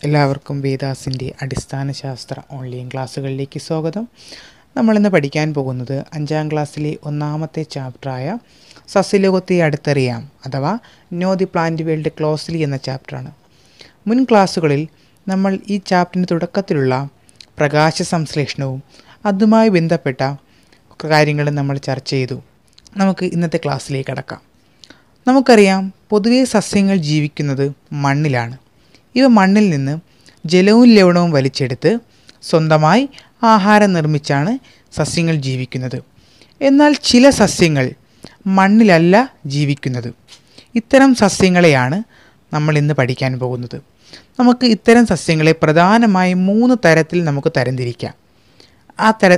എല്ലാവർക്കും വേദാസിൻ്റെ അടിസ്ഥാന ശാസ്ത്ര ഓൺലൈൻ ക്ലാസ്സുകളിലേക്ക് സ്വാഗതം നമ്മളിന്ന് പഠിക്കാൻ പോകുന്നത് അഞ്ചാം ക്ലാസ്സിലെ ഒന്നാമത്തെ ചാപ്റ്ററായ സസ്യലോകത്തെ അടുത്തറിയാം അഥവാ know the plant world closely എന്ന ചാപ്റ്ററാണ് മുൻ ക്ലാസ്സുകളിൽ നമ്മൾ ഈ ചാപ്റ്ററിൻ്റെ തുടക്കത്തിലുള്ള പ്രകാശ സംശ്ലേഷണവും അതുമായി ബന്ധപ്പെട്ട കാര്യങ്ങളും നമ്മൾ ചർച്ച ചെയ്തു നമുക്ക് ഇന്നത്തെ ക്ലാസ്സിലേക്ക് കടക്കാം നമുക്കറിയാം പൊതുവെ സസ്യങ്ങൾ ജീവിക്കുന്നത് മണ്ണിലാണ് ഇവ മണ്ണിൽ നിന്ന് ജലവും ലവണവും വലിച്ചെടുത്ത് സ്വന്തമായി ആഹാരം നിർമ്മിച്ചാണ് സസ്യങ്ങൾ ജീവിക്കുന്നത് എന്നാൽ ചില സസ്യങ്ങൾ മണ്ണിലല്ല ജീവിക്കുന്നത് ഇത്തരം സസ്യങ്ങളെയാണ് നമ്മൾ ഇന്ന് പഠിക്കാൻ പോകുന്നത് നമുക്ക് ഇത്തരം സസ്യങ്ങളെ പ്രധാനമായും മൂന്ന് തരത്തിൽ നമുക്ക് തരംതിരിക്കാം ആ തര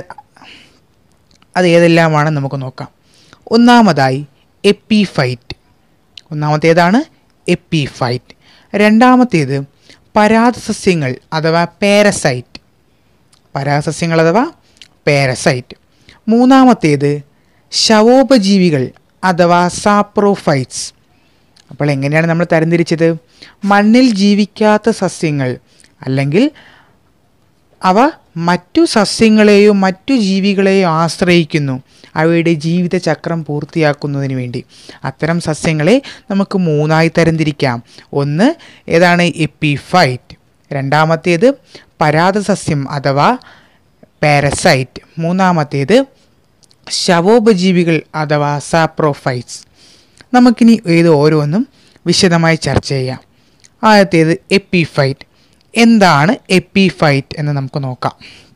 അത് ഏതെല്ലാമാണ് നമുക്ക് നോക്കാം ഒന്നാമതായി എപ്പിഫൈറ്റ് ഒന്നാമത്തേതാണ് എപ്പിഫൈറ്റ് രണ്ടാമത്തേത് പരാഗസസ്യങ്ങൾ അഥവാ പാരസൈറ്റ് പരാഗസസ്യങ്ങൾ അഥവാ പാരസൈറ്റ് മൂന്നാമത്തേത് ശവോപജീവികൾ അഥവാ സാപ്രോഫൈറ്റ്സ് അപ്പോൾ എങ്ങനെയാണ് നമ്മൾ തരംതിരിച്ചത് മണ്ണിൽ ജീവിക്കാത്ത സസ്യങ്ങൾ അല്ലെങ്കിൽ അവ മറ്റു സസ്യങ്ങളെയോ മറ്റു ജീവികളെയോ ആശ്രയിക്കുന്നു അവയുടെ ജീവിതചക്രം പൂർത്തിയാക്കുന്നതിന് വേണ്ടി അത്തരം സസ്യങ്ങളെ നമുക്ക് മൂന്നായി തരംതിരിക്കാം ഒന്ന് ഏതാണ് എപ്പിഫൈറ്റ് രണ്ടാമത്തേത് പരാതസസ്യം അഥവാ പാരസൈറ്റ് മൂന്നാമത്തേത് ശവോപജീവികൾ അഥവാ സാപ്രോഫൈറ്റ്സ് നമുക്കിനി ഇത് ഓരോന്നും വിശദമായി ചർച്ച ചെയ്യാം ആദ്യത്തേത് എപ്പിഫൈറ്റ് എന്താണ് എപ്പിഫൈറ്റ് എന്ന് നമുക്ക് നോക്കാം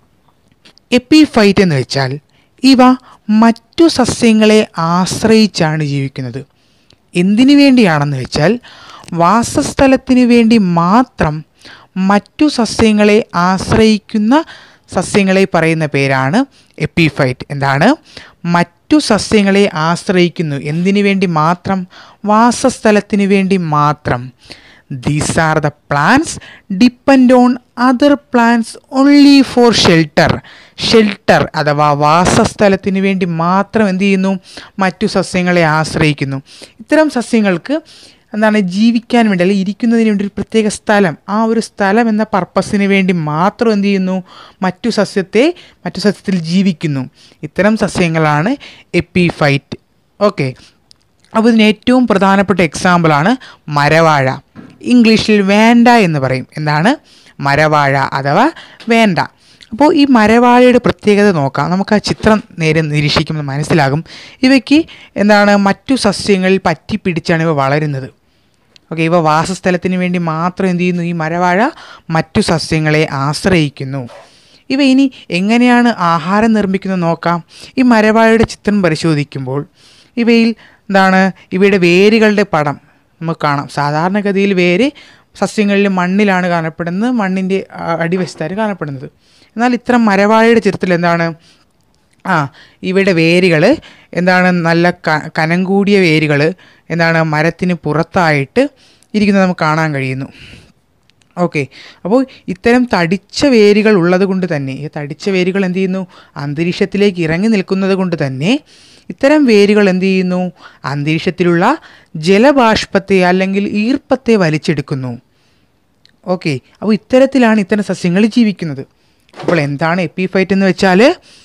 എപ്പിഫൈറ്റ് എന്ന് വെച്ചാൽ ഇവ മറ്റു സസ്യങ്ങളെ ആശ്രയിച്ചാണ് ജീവിക്കുന്നത് എന്തിനു വേണ്ടിയാണെന്ന് വെച്ചാൽ വാസസ്ഥലത്തിന് വേണ്ടി മാത്രം മറ്റു സസ്യങ്ങളെ ആശ്രയിക്കുന്ന സസ്യങ്ങളെ പറയുന്ന പേരാണ് എപ്പിഫൈറ്റ് എന്താണ് മറ്റു സസ്യങ്ങളെ ആശ്രയിക്കുന്നു എന്തിനു വേണ്ടി മാത്രം വാസസ്ഥലത്തിന് വേണ്ടി മാത്രം these are the plants depend on other plants only for shelter shelter അഥവാ വാസസ്ഥലത്തിന് വേണ്ടി മാത്രം എന്ത് ചെയ്യുന്നു മറ്റു സസ്യങ്ങളെ ആശ്രയിക്കുന്നു ഇത്തരം സസ്യങ്ങൾക്ക് എന്താണ് ജീവിക്കാൻ വേണ്ടി അല്ലെങ്കിൽ ഇരിക്കുന്നതിന് വേണ്ടി ഒരു പ്രത്യേക സ്ഥലം ആ ഒരു സ്ഥലം എന്ന പർപ്പസിന് വേണ്ടി മാത്രം എന്ത് ചെയ്യുന്നു മറ്റു സസ്യത്തെ മറ്റു സസ്യത്തിൽ ജീവിക്കുന്നു ഇത്തരം സസ്യങ്ങളാണ് എപ്പിഫൈറ്റ് ഓക്കെ അപ്പോൾ ഇതിന് ഏറ്റവും പ്രധാനപ്പെട്ട എക്സാമ്പിളാണ് മരവാഴ ഇംഗ്ലീഷിൽ വേണ്ട എന്ന് പറയും എന്താണ് മരവാഴ അഥവാ വേണ്ട അപ്പോൾ ഈ മരവാഴയുടെ പ്രത്യേകത നോക്കാം നമുക്ക് ആ ചിത്രം നേരെ നിരീക്ഷിക്കുമ്പോൾ മനസ്സിലാകും ഇവയ്ക്ക് എന്താണ് മറ്റു സസ്യങ്ങളിൽ പറ്റിപ്പിടിച്ചാണ് ഇവ വളരുന്നത് ഓക്കെ ഇവ വാസസ്ഥലത്തിന് വേണ്ടി മാത്രം എന്ത് ചെയ്യുന്നു ഈ മരവാഴ മറ്റു സസ്യങ്ങളെ ആശ്രയിക്കുന്നു ഇവ ഇനി എങ്ങനെയാണ് ആഹാരം നിർമ്മിക്കുന്നത് നോക്കാം ഈ മരവാഴയുടെ ചിത്രം പരിശോധിക്കുമ്പോൾ ഇവയിൽ എന്താണ് ഇവയുടെ വേരുകളുടെ പടം നമുക്ക് കാണാം സാധാരണഗതിയിൽ വേര് സസ്യങ്ങളിൽ മണ്ണിലാണ് കാണപ്പെടുന്നത് മണ്ണിൻ്റെ അടിവശത്താണ് കാണപ്പെടുന്നത് എന്നാൽ ഇത്തരം മരവാഴയുടെ ചിത്രത്തിൽ എന്താണ് ആ ഇവയുടെ വേരുകൾ എന്താണ് നല്ല ക കനം കൂടിയ വേരുകൾ എന്താണ് മരത്തിന് പുറത്തായിട്ട് ഇരിക്കുന്നത് നമുക്ക് കാണാൻ കഴിയുന്നു ഓക്കെ അപ്പോൾ ഇത്തരം തടിച്ച വേരുകൾ ഉള്ളത് കൊണ്ട് തന്നെ ഈ തടിച്ച വേരുകൾ എന്ത് ചെയ്യുന്നു അന്തരീക്ഷത്തിലേക്ക് ഇറങ്ങി നിൽക്കുന്നത് കൊണ്ട് തന്നെ ഇത്തരം വേരുകൾ എന്ത് ചെയ്യുന്നു അന്തരീക്ഷത്തിലുള്ള ജലബാഷ്പത്തെ അല്ലെങ്കിൽ ഈർപ്പത്തെ വലിച്ചെടുക്കുന്നു ഓക്കെ അപ്പോൾ ഇത്തരത്തിലാണ് ഇത്തരം സസ്യങ്ങൾ ജീവിക്കുന്നത് അപ്പോൾ എന്താണ് എപ്പിഫൈറ്റ് എന്ന് വെച്ചാൽ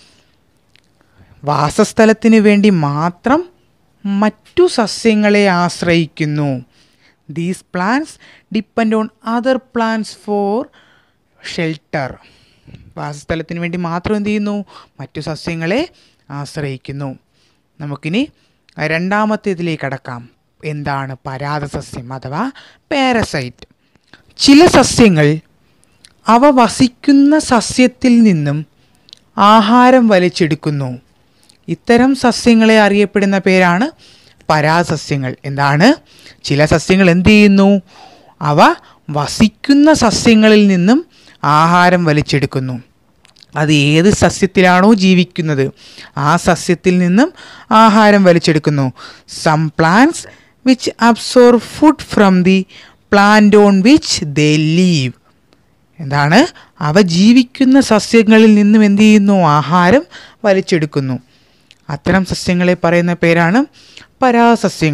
വാസസ്ഥലത്തിന് വേണ്ടി മാത്രം മറ്റു സസ്യങ്ങളെ ആശ്രയിക്കുന്നു these plants depend on other plants for shelter വാസസ്ഥലത്തിന് വേണ്ടി മാത്രം എന്ത് ചെയ്യുന്നു മറ്റു സസ്യങ്ങളെ ആശ്രയിക്കുന്നു നമുക്കിനി രണ്ടാമത്തേതിലേക്ക് കടക്കാം എന്താണ് പരാതസസ്യം അഥവാ പാരസൈറ്റ് ചില സസ്യങ്ങൾ അവ വസിക്കുന്ന സസ്യത്തിൽ നിന്നും ആഹാരം വലിച്ചെടുക്കുന്നു ഇത്തരം സസ്യങ്ങളെ അറിയപ്പെടുന്ന പേരാണ് പരാസസ്യങ്ങൾ എന്താണ് ചില സസ്യങ്ങൾ എന്ത് ചെയ്യുന്നു അവ വസിക്കുന്ന സസ്യങ്ങളിൽ നിന്നും ആഹാരം വലിച്ചെടുക്കുന്നു അത് ഏത് സസ്യത്തിലാണോ ജീവിക്കുന്നത് ആ സസ്യത്തിൽ നിന്നും ആഹാരം വലിച്ചെടുക്കുന്നു some plants which absorb food from the plant on which they live എന്താണ് അവ ജീവിക്കുന്ന സസ്യങ്ങളിൽ നിന്നും എന്ത് ചെയ്യുന്നു ആഹാരം വലിച്ചെടുക്കുന്നു അത്തരം സസ്യങ്ങളെ പറയുന്ന പേരാണ് പരാസസ്യങ്ങൾ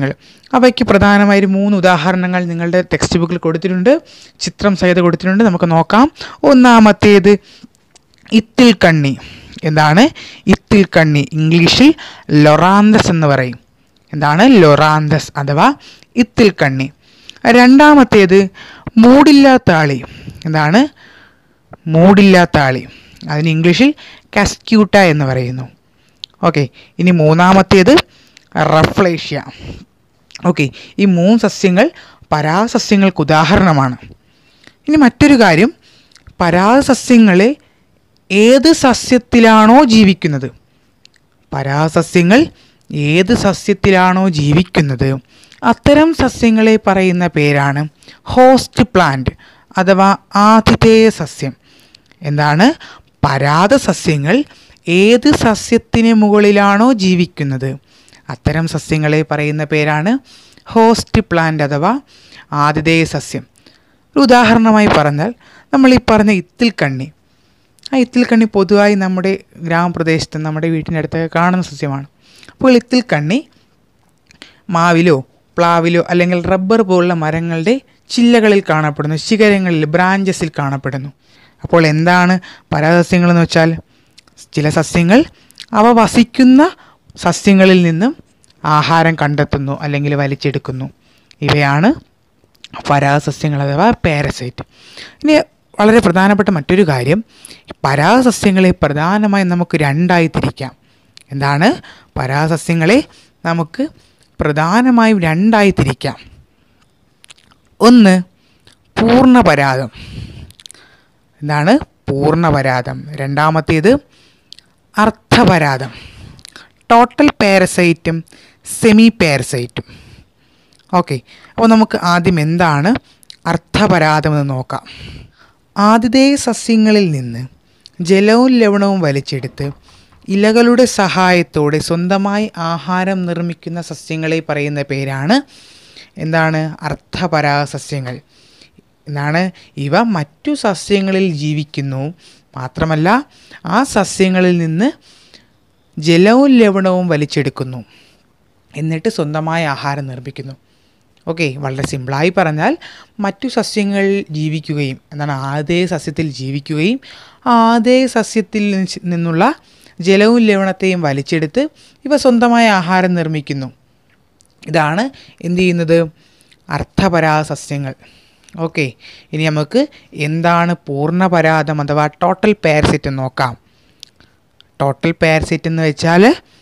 അവയ്ക്ക് പ്രധാനമായും മൂന്ന് ഉദാഹരണങ്ങൾ നിങ്ങളുടെ ടെക്സ്റ്റ് ബുക്കിൽ കൊടുത്തിട്ടുണ്ട് ചിത്രം സഹിതം കൊടുത്തിട്ടുണ്ട് നമുക്ക് നോക്കാം ഒന്നാമത്തേത് ഇത്തിൽ കണ്ണി എന്താണ് ഇത്തിൽ കണ്ണി ഇംഗ്ലീഷിൽ ലൊറാന്തസ് എന്ന് പറയും എന്താണ് ലൊറാന്തസ് അഥവാ ഇത്തിൽ കണ്ണി രണ്ടാമത്തേത് മൂടില്ലാത്ത ആളി എന്താണ് മൂടില്ലാത്ത ആളി അതിന് ഇംഗ്ലീഷിൽ കസ്ക്യൂട്ട എന്ന് പറയുന്നു ഓക്കെ ഇനി മൂന്നാമത്തേത് റഫ്ലേഷ്യ ഓക്കെ ഈ മൂന്ന് സസ്യങ്ങൾ പരാസസ്യങ്ങൾക്ക് ഉദാഹരണമാണ് ഇനി മറ്റൊരു കാര്യം പരാസസ്യങ്ങളെ ഏത് സസ്യത്തിലാണോ ജീവിക്കുന്നത് പരാസസ്യങ്ങൾ ഏത് സസ്യത്തിലാണോ ജീവിക്കുന്നത് അത്തരം സസ്യങ്ങളെ പറയുന്ന പേരാണ് ഹോസ്റ്റ് പ്ലാന്റ് അഥവാ ആതിഥേയ സസ്യം എന്താണ് പരാത സസ്യങ്ങൾ ഏത് സസ്യത്തിന് മുകളിലാണോ ജീവിക്കുന്നത് അത്തരം സസ്യങ്ങളെ പറയുന്ന പേരാണ് ഹോസ്റ്റ് പ്ലാന്റ് അഥവാ ആതിഥേയ സസ്യം ഒരു ഉദാഹരണമായി പറഞ്ഞാൽ നമ്മൾ ഈ പറഞ്ഞ ഇത്തിൽ കണ്ണി ആ ഇത്തിൽ കണ്ണി പൊതുവായി നമ്മുടെ ഗ്രാമപ്രദേശത്ത് നമ്മുടെ വീട്ടിൻ്റെ അടുത്തൊക്കെ കാണുന്ന സസ്യമാണ് അപ്പോൾ ഇത്തിൽ കണ്ണി മാവിലോ പ്ലാവിലോ അല്ലെങ്കിൽ റബ്ബർ പോലുള്ള മരങ്ങളുടെ ചില്ലകളിൽ കാണപ്പെടുന്നു ശിഖരങ്ങളിൽ ബ്രാഞ്ചസിൽ കാണപ്പെടുന്നു അപ്പോൾ എന്താണ് പരാസസ്യങ്ങളെന്ന് വെച്ചാൽ ചില സസ്യങ്ങൾ അവ വസിക്കുന്ന സസ്യങ്ങളിൽ നിന്നും ആഹാരം കണ്ടെത്തുന്നു അല്ലെങ്കിൽ വലിച്ചെടുക്കുന്നു ഇവയാണ് പരാഗസസ്യങ്ങൾ അഥവാ പാരസൈറ്റ് ഇനി വളരെ പ്രധാനപ്പെട്ട മറ്റൊരു കാര്യം പരാഗസസ്യങ്ങളെ പ്രധാനമായും നമുക്ക് രണ്ടായി തിരിക്കാം എന്താണ് പരാഗസസ്യങ്ങളെ നമുക്ക് പ്രധാനമായും രണ്ടായി തിരിക്കാം ഒന്ന് പൂർണ്ണപരാഗം എന്താണ് പൂർണ്ണപരാഗം രണ്ടാമത്തേത് അർത്ഥപരാഗം ടോട്ടൽ പാരസൈറ്റും സെമി പാരസൈറ്റും ഓക്കെ അപ്പോൾ നമുക്ക് ആദ്യം എന്താണ് അർത്ഥപരാഗം എന്ന് നോക്കാം ആതിഥേയ സസ്യങ്ങളിൽ നിന്ന് ജലവും ലവണവും വലിച്ചെടുത്ത് ഇലകളുടെ സഹായത്തോടെ സ്വന്തമായി ആഹാരം നിർമ്മിക്കുന്ന സസ്യങ്ങളെ പറയുന്ന പേരാണ് എന്താണ് അർത്ഥപരാഗ സസ്യങ്ങൾ എന്നാണ് ഇവ മറ്റു സസ്യങ്ങളിൽ ജീവിക്കുന്നു മാത്രമല്ല ആ സസ്യങ്ങളിൽ നിന്ന് ജലവും ലവണവും വലിച്ചെടുക്കുന്നു എന്നിട്ട് സ്വന്തമായ ആഹാരം നിർമ്മിക്കുന്നു ഓക്കെ വളരെ സിമ്പിളായി പറഞ്ഞാൽ മറ്റു സസ്യങ്ങൾ ജീവിക്കുകയും എന്താണ് ആദ്യ സസ്യത്തിൽ ജീവിക്കുകയും ആദ്യ സസ്യത്തിൽ നിച്ച് നിന്നുള്ള ജലവും ലവണത്തെയും വലിച്ചെടുത്ത് ഇവ സ്വന്തമായ ആഹാരം നിർമ്മിക്കുന്നു ഇതാണ് എന്ത് ചെയ്യുന്നത് അർത്ഥപരാഗ സസ്യങ്ങൾ ഓക്കെ ഇനി നമുക്ക് എന്താണ് പൂർണ്ണപരാഗം അഥവാ ടോട്ടൽ പാരസിറ്റ് നോക്കാം ടോട്ടൽ പാരസിറ്റ് എന്ന് വെച്ചാൽ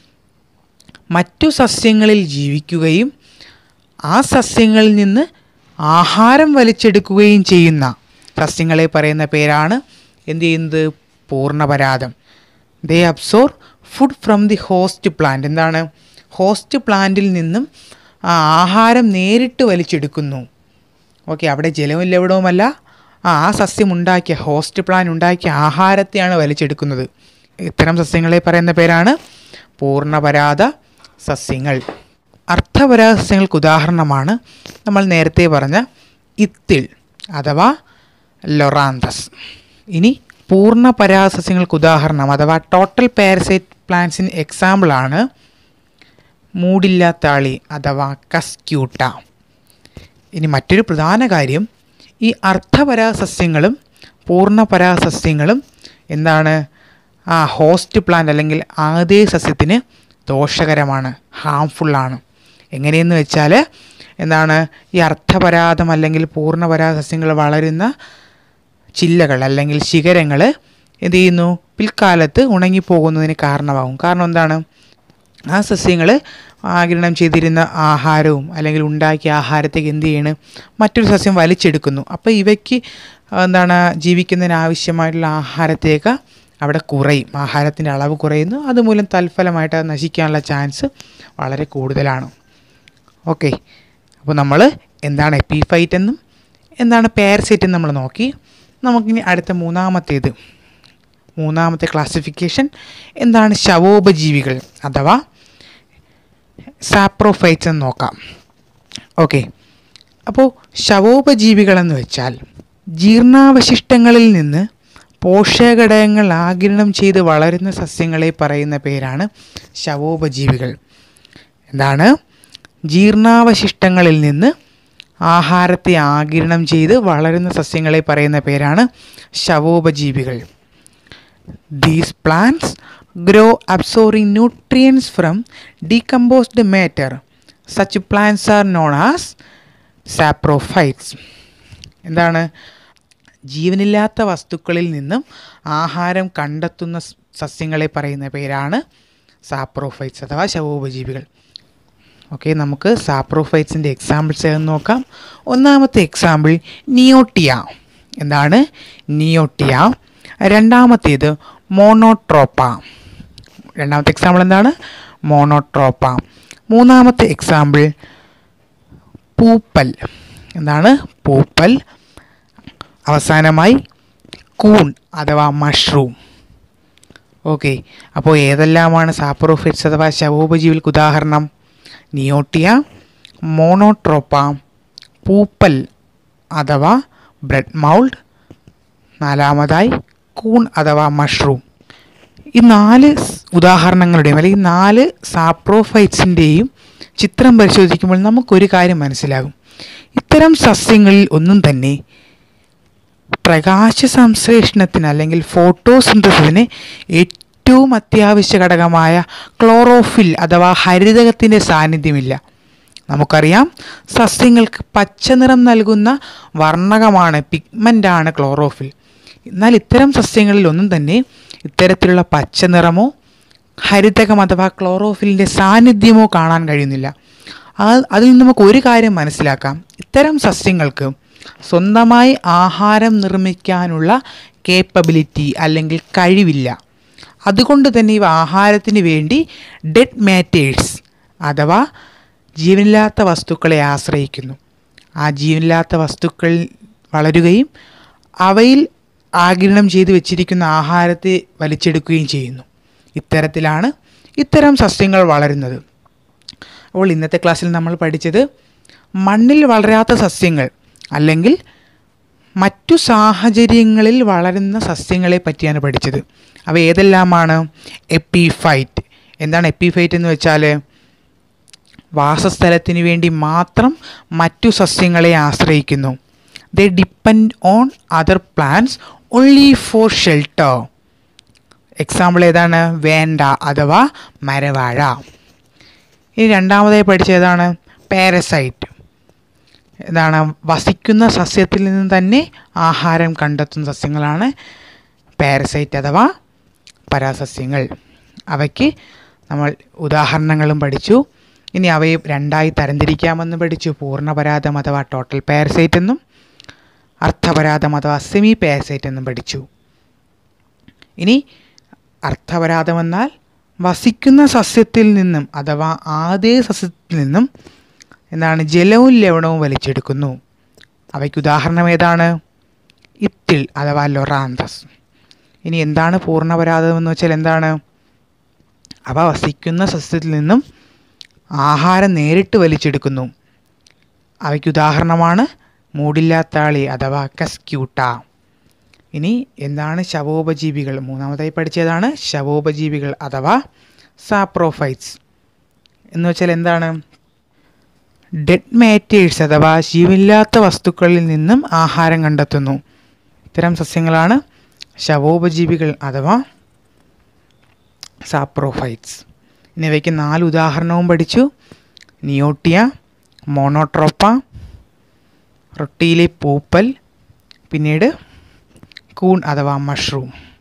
മറ്റു സസ്യങ്ങളിൽ ജീവിക്കുകയും ആ സസ്യങ്ങളിൽ നിന്ന് ആഹാരം വലിച്ചെടുക്കുകയും ചെയ്യുന്ന സസ്യങ്ങളെ പറയുന്ന പേരാണ് എന്ത് ചെയ്യുന്നത് പൂർണ്ണപരാഗം they absorb food from the host plant എന്താണ് ഹോസ്റ്റ് പ്ലാന്റിൽ നിന്നും ആ ആഹാരം നേരിട്ട് വലിച്ചെടുക്കുന്നു ഓക്കെ അവിടെ ജലവും ലവണവുമല്ല ആ ആ സസ്യം ഉണ്ടാക്കിയ ഹോസ്റ്റ് പ്ലാൻ ഉണ്ടാക്കിയ ആഹാരത്തെയാണ് വലിച്ചെടുക്കുന്നത് ഇത്തരം സസ്യങ്ങളെ പറയുന്ന പേരാണ് പൂർണ്ണപരാത സസ്യങ്ങൾ അർത്ഥപരാഗ സസ്യങ്ങൾക്ക് ഉദാഹരണമാണ് നമ്മൾ നേരത്തെ പറഞ്ഞ ഇത്തിൽ അഥവാ ലൊറാന്തസ് ഇനി പൂർണ്ണ പരാഗ സസ്യങ്ങൾക്ക് ഉദാഹരണം അഥവാ ടോട്ടൽ പാരസൈറ്റ് പ്ലാന്റ്സിന് എക്സാമ്പിളാണ് മൂടില്ലാത്താളി അഥവാ കസ്ക്യൂട്ട ഇനി മറ്റൊരു പ്രധാന കാര്യം ഈ അർത്ഥപരാഗ സസ്യങ്ങളും പൂർണ്ണപരാഗ സസ്യങ്ങളും എന്താണ് ആ ഹോസ്റ്റ് പ്ലാന്റ് അല്ലെങ്കിൽ ആദ്യ സസ്യത്തിന് ദോഷകരമാണ് ഹാംഫുള്ളാണ് എങ്ങനെയെന്ന് വെച്ചാൽ എന്താണ് ഈ അർത്ഥപരാഗം അല്ലെങ്കിൽ പൂർണ്ണപരാഗ സസ്യങ്ങൾ വളരുന്ന ചില്ലകൾ അല്ലെങ്കിൽ ശിഖരങ്ങൾ എന്ത് ചെയ്യുന്നു പിൽക്കാലത്ത് ഉണങ്ങിപ്പോകുന്നതിന് കാരണമാകും കാരണം എന്താണ് ആ സസ്യങ്ങൾ ആഗിരണം ചെയ്തിരുന്ന ആഹാരവും അല്ലെങ്കിൽ ഉണ്ടാക്കിയ ആഹാരത്തേക്ക് എന്ത് ചെയ്യണ് മറ്റൊരു സസ്യം വലിച്ചെടുക്കുന്നു അപ്പോൾ ഇവയ്ക്ക് എന്താണ് ജീവിക്കുന്നതിന് ആവശ്യമായിട്ടുള്ള ആഹാരത്തേക്ക് അവിടെ കുറയും ആഹാരത്തിൻ്റെ അളവ് കുറയുന്നു അതുമൂലം തൽഫലമായിട്ട് അത് നശിക്കാനുള്ള ചാൻസ് വളരെ കൂടുതലാണ് ഓക്കെ അപ്പോൾ നമ്മൾ എന്താണ് എപ്പിഫൈറ്റ് എന്നും എന്താണ് പാരസൈറ്റ് എന്നും നമ്മൾ നോക്കി നമുക്കിനി അടുത്ത മൂന്നാമത്തേത് മൂന്നാമത്തെ ക്ലാസിഫിക്കേഷൻ എന്താണ് ശവോപജീവികൾ അഥവാ സാപ്രോഫൈറ്റ്സ് എന്ന് നോക്കാം ഓക്കെ അപ്പോൾ ശവോപജീവികളെന്ന് വെച്ചാൽ ജീർണാവശിഷ്ടങ്ങളിൽ നിന്ന് പോഷകഘടകങ്ങൾ ആഗിരണം ചെയ്ത് വളരുന്ന സസ്യങ്ങളെ പറയുന്ന പേരാണ് ശവോപജീവികൾ എന്താണ് ജീർണാവശിഷ്ടങ്ങളിൽ നിന്ന് ആഹാരത്തെ ആഗിരണം ചെയ്ത് വളരുന്ന സസ്യങ്ങളെ പറയുന്ന പേരാണ് ശവോപജീവികൾ these plants grow absorbing nutrients from decomposed matter such plants are known as saprophytes എന്താണ് ജീവനില്ലാത്ത വസ്തുക്കളിൽ നിന്നും ആഹാരം കണ്ടെത്തുന്ന സ് സസ്യങ്ങളെ പറയുന്ന പേരാണ് സാപ്രോഫൈറ്റ്സ് അഥവാ ശവോപജീവികൾ ഓക്കെ നമുക്ക് സാപ്രോഫൈറ്റ്സിൻ്റെ എക്സാമ്പിൾസ് ഏതെന്ന് നോക്കാം ഒന്നാമത്തെ എക്സാമ്പിൾ നിയോട്ടിയ എന്താണ് നിയോട്ടിയ രണ്ടാമത്തേത് മോണോട്രോപ്പ രണ്ടാമത്തെ എക്സാമ്പിൾ എന്താണ് മോണോട്രോപ്പ മൂന്നാമത്തെ എക്സാമ്പിൾ പൂപ്പൽ എന്താണ് പൂപ്പൽ അവസാനമായി കൂൺ അഥവാ മഷ്റൂം ഓക്കെ അപ്പോൾ ഏതെല്ലാമാണ് സാപ്രോഫിറ്റ്സ് അഥവാ ശവോപജീവികൾക്ക് ഉദാഹരണം നിയോട്ടിയ മോണോട്രോപ്പ പൂപ്പൽ അഥവാ ബ്രെഡ് മൗൾഡ് നാലാമതായി കൂൺ അഥവാ മഷ്റൂം ഈ നാല് സ് ഉദാഹരണങ്ങളുടെയും അല്ലെങ്കിൽ നാല് സാപ്രോഫൈറ്റ്സിൻ്റെയും ചിത്രം പരിശോധിക്കുമ്പോൾ നമുക്കൊരു കാര്യം മനസ്സിലാകും ഇത്തരം സസ്യങ്ങളിൽ ഒന്നും തന്നെ പ്രകാശ സംശ്ലേഷണത്തിന് അല്ലെങ്കിൽ ഫോട്ടോസിന്തസിന് ഏറ്റവും അത്യാവശ്യ ഘടകമായ ക്ലോറോഫിൽ അഥവാ ഹരിതകത്തിൻ്റെ സാന്നിധ്യമില്ല നമുക്കറിയാം സസ്യങ്ങൾക്ക് പച്ച നിറം നൽകുന്ന വർണ്ണകമാണ് പിഗ്മെൻ്റാണ് ക്ലോറോഫിൽ എന്നാൽ ഇത്തരം സസ്യങ്ങളിൽ ഒന്നും തന്നെ ഇത്തരത്തിലുള്ള പച്ച നിറമോ ഹരിതകം അഥവാ ക്ലോറോഫിലിൻ്റെ സാന്നിധ്യമോ കാണാൻ കഴിയുന്നില്ല ആ അതിൽ നിന്ന് നമുക്ക് ഒരു കാര്യം മനസ്സിലാക്കാം ഇത്തരം സസ്യങ്ങൾക്ക് സ്വന്തമായി ആഹാരം നിർമ്മിക്കാനുള്ള കേപ്പബിലിറ്റി അല്ലെങ്കിൽ കഴിവില്ല അതുകൊണ്ട് തന്നെ ഇവ ആഹാരത്തിന് വേണ്ടി ഡെഡ് മാറ്റേഴ്സ് അഥവാ ജീവനില്ലാത്ത വസ്തുക്കളെ ആശ്രയിക്കുന്നു ആ ജീവനില്ലാത്ത വസ്തുക്കൾ വളരുകയും അവയിൽ ആഗിരണം ചെയ്തു വെച്ചിരിക്കുന്ന ആഹാരത്തെ വലിച്ചെടുക്കുകയും ചെയ്യുന്നു ഇത്തരത്തിലാണ് ഇത്തരം സസ്യങ്ങൾ വളരുന്നത് അപ്പോൾ ഇന്നത്തെ ക്ലാസ്സിൽ നമ്മൾ പഠിച്ചത് മണ്ണിൽ വളരാത്ത സസ്യങ്ങൾ അല്ലെങ്കിൽ മറ്റു സാഹചര്യങ്ങളിൽ വളരുന്ന സസ്യങ്ങളെ പറ്റിയാണ് പഠിച്ചത് അവ ഏതെല്ലാമാണ് എപ്പിഫൈറ്റ് എന്താണ് എപ്പിഫൈറ്റ് എന്ന് വെച്ചാൽ വാസസ്ഥലത്തിന് വേണ്ടി മാത്രം മറ്റു സസ്യങ്ങളെ ആശ്രയിക്കുന്നു they depend on other plants only for shelter example ഏതാണ് വേണ്ട അഥവാ മരവാഴ ഇനി രണ്ടാമതായി പഠിച്ച ഏതാണ് പാരസൈറ്റ് എന്താണ് വസിക്കുന്ന സസ്യത്തിൽ നിന്ന് തന്നെ ആഹാരം കണ്ടെത്തുന്ന സസ്യങ്ങളാണ് പാരസൈറ്റ് അഥവാ പരാസസ്യങ്ങൾ അവയ്ക്ക് നമ്മൾ ഉദാഹരണങ്ങളും പഠിച്ചു ഇനി അവയെ രണ്ടായി തരംതിരിക്കാമെന്ന് പഠിച്ചു പൂർണ്ണപരാതം അഥവാ ടോട്ടൽ പാരസൈറ്റ് എന്നും അർത്ഥപരാതം അഥവാ സെമി പാരസൈറ്റ് എന്നും പഠിച്ചു ഇനി അർത്ഥപരാതം എന്നാൽ വസിക്കുന്ന സസ്യത്തിൽ നിന്നും അഥവാ ആദ്യ സസ്യത്തിൽ നിന്നും എന്താണ് ജലവും ലവണവും വലിച്ചെടുക്കുന്നു അവയ്ക്ക് ഉദാഹരണം ഏതാണ് ഇത്തിൽ അഥവാ ലൊറാന്തസ് ഇനി എന്താണ് പൂർണ്ണപരാതം എന്ന് വെച്ചാൽ എന്താണ് അവ വസിക്കുന്ന സസ്യത്തിൽ നിന്നും ആഹാരം നേരിട്ട് വലിച്ചെടുക്കുന്നു അവയ്ക്ക് ഉദാഹരണമാണ് മൂടില്ലാത്താളി അഥവാ കസ്ക്യൂട്ട ഇനി എന്താണ് ശവോപജീവികൾ മൂന്നാമതായി പഠിച്ചതാണ് ശവോപജീവികൾ അഥവാ സാപ്രോഫൈറ്റ്സ് എന്ന് വെച്ചാൽ എന്താണ് ഡെഡ് മാറ്റേഴ്സ് അഥവാ ജീവനില്ലാത്ത വസ്തുക്കളിൽ നിന്നും ആഹാരം കണ്ടെത്തുന്നു ഇത്തരം സസ്യങ്ങളാണ് ശവോപജീവികൾ അഥവാ സാപ്രോഫൈറ്റ്സ് ഇനി ഇവയ്ക്ക് നാല് ഉദാഹരണവും പഠിച്ചു നിയോട്ടിയ മോണോട്രോപ്പ റൊട്ടിയിലെ പൂപ്പൽ പിന്നീട് കൂൺ അഥവാ മഷ്റൂം